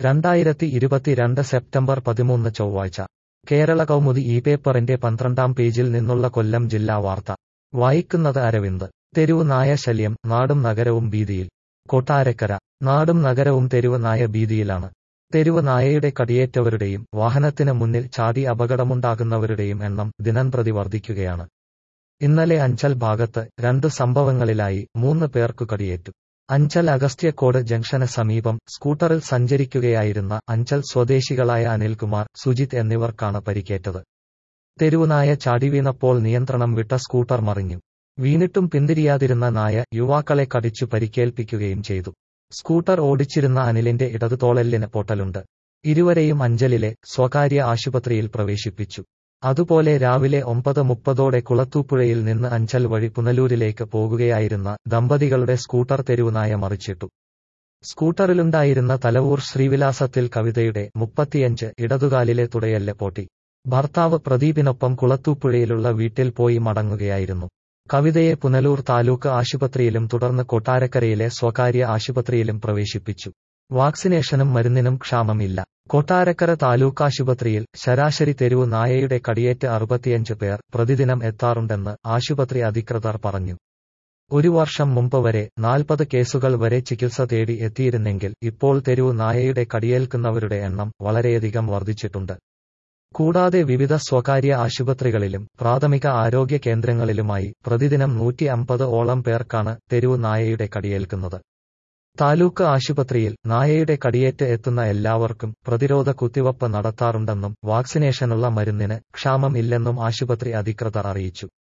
രണ്ടായിരത്തി ഇരുപത്തിരണ്ട് സെപ്റ്റംബർ പതിമൂന്ന് ചൊവ്വാഴ്ച കേരള കൗമുദി ഈ പേപ്പറിന്റെ പന്ത്രണ്ടാം പേജിൽ നിന്നുള്ള കൊല്ലം ജില്ലാ വാർത്ത വായിക്കുന്നത് അരവിന്ദ് തെരുവ് നായ ശല്യം നാടും നഗരവും ഭീതിയിൽ കൊട്ടാരക്കര നാടും നഗരവും തെരുവ് നായ ഭീതിയിലാണ് തെരുവ് നായയുടെ കടിയേറ്റവരുടെയും വാഹനത്തിന് മുന്നിൽ ചാടി അപകടമുണ്ടാകുന്നവരുടെയും എണ്ണം ദിനംപ്രതി വർദ്ധിക്കുകയാണ് ഇന്നലെ അഞ്ചൽ ഭാഗത്ത് രണ്ട് സംഭവങ്ങളിലായി മൂന്ന് പേർക്കു കടിയേറ്റു അഞ്ചൽ അഗസ്ത്യക്കോട് ജംഗ്ഷന് സമീപം സ്കൂട്ടറിൽ സഞ്ചരിക്കുകയായിരുന്ന അഞ്ചൽ സ്വദേശികളായ അനിൽകുമാർ സുജിത് എന്നിവർക്കാണ് പരിക്കേറ്റത് തെരുവുനായ ചാടിവീണപ്പോൾ നിയന്ത്രണം വിട്ട സ്കൂട്ടർ മറിഞ്ഞു വീണിട്ടും പിന്തിരിയാതിരുന്ന നായ യുവാക്കളെ കടിച്ചു പരിക്കേൽപ്പിക്കുകയും ചെയ്തു സ്കൂട്ടർ ഓടിച്ചിരുന്ന അനിലിന്റെ ഇടതു തോളെല്ലിന് പൊട്ടലുണ്ട് ഇരുവരെയും അഞ്ചലിലെ സ്വകാര്യ ആശുപത്രിയിൽ പ്രവേശിപ്പിച്ചു അതുപോലെ രാവിലെ ഒമ്പത് മുപ്പതോടെ കുളത്തൂപ്പുഴയിൽ നിന്ന് അഞ്ചൽ വഴി പുനലൂരിലേക്ക് പോകുകയായിരുന്ന ദമ്പതികളുടെ സ്കൂട്ടർ തെരുവുനായ മറിച്ചിട്ടു സ്കൂട്ടറിലുണ്ടായിരുന്ന തലവൂർ ശ്രീവിലാസത്തിൽ കവിതയുടെ മുപ്പത്തിയഞ്ച് ഇടതുകാലിലെ തുടയല്ല് പൊട്ടി ഭർത്താവ് പ്രദീപിനൊപ്പം കുളത്തൂപ്പുഴയിലുള്ള വീട്ടിൽ പോയി മടങ്ങുകയായിരുന്നു കവിതയെ പുനലൂർ താലൂക്ക് ആശുപത്രിയിലും തുടർന്ന് കൊട്ടാരക്കരയിലെ സ്വകാര്യ ആശുപത്രിയിലും പ്രവേശിപ്പിച്ചു വാക്സിനേഷനും മരുന്നിനും ക്ഷാമമില്ല കൊട്ടാരക്കര താലൂക്ക് ആശുപത്രിയിൽ ശരാശരി തെരുവ് നായയുടെ കടിയേറ്റ് അറുപത്തിയഞ്ച് പേർ പ്രതിദിനം എത്താറുണ്ടെന്ന് ആശുപത്രി അധികൃതർ പറഞ്ഞു ഒരു വർഷം മുമ്പ് വരെ നാൽപ്പത് കേസുകൾ വരെ ചികിത്സ തേടി എത്തിയിരുന്നെങ്കിൽ ഇപ്പോൾ തെരുവ് നായയുടെ കടിയേൽക്കുന്നവരുടെ എണ്ണം വളരെയധികം വർദ്ധിച്ചിട്ടുണ്ട് കൂടാതെ വിവിധ സ്വകാര്യ ആശുപത്രികളിലും പ്രാഥമിക ആരോഗ്യ കേന്ദ്രങ്ങളിലുമായി പ്രതിദിനം നൂറ്റി അമ്പത് ഓളം പേർക്കാണ് തെരുവ് നായയുടെ കടിയേൽക്കുന്നത് താലൂക്ക് ആശുപത്രിയിൽ നായയുടെ കടിയേറ്റ് എത്തുന്ന എല്ലാവർക്കും പ്രതിരോധ കുത്തിവയ്പ് നടത്താറുണ്ടെന്നും വാക്സിനേഷനുള്ള മരുന്നിന് ക്ഷാമം ഇല്ലെന്നും ആശുപത്രി അധികൃതർ അറിയിച്ചു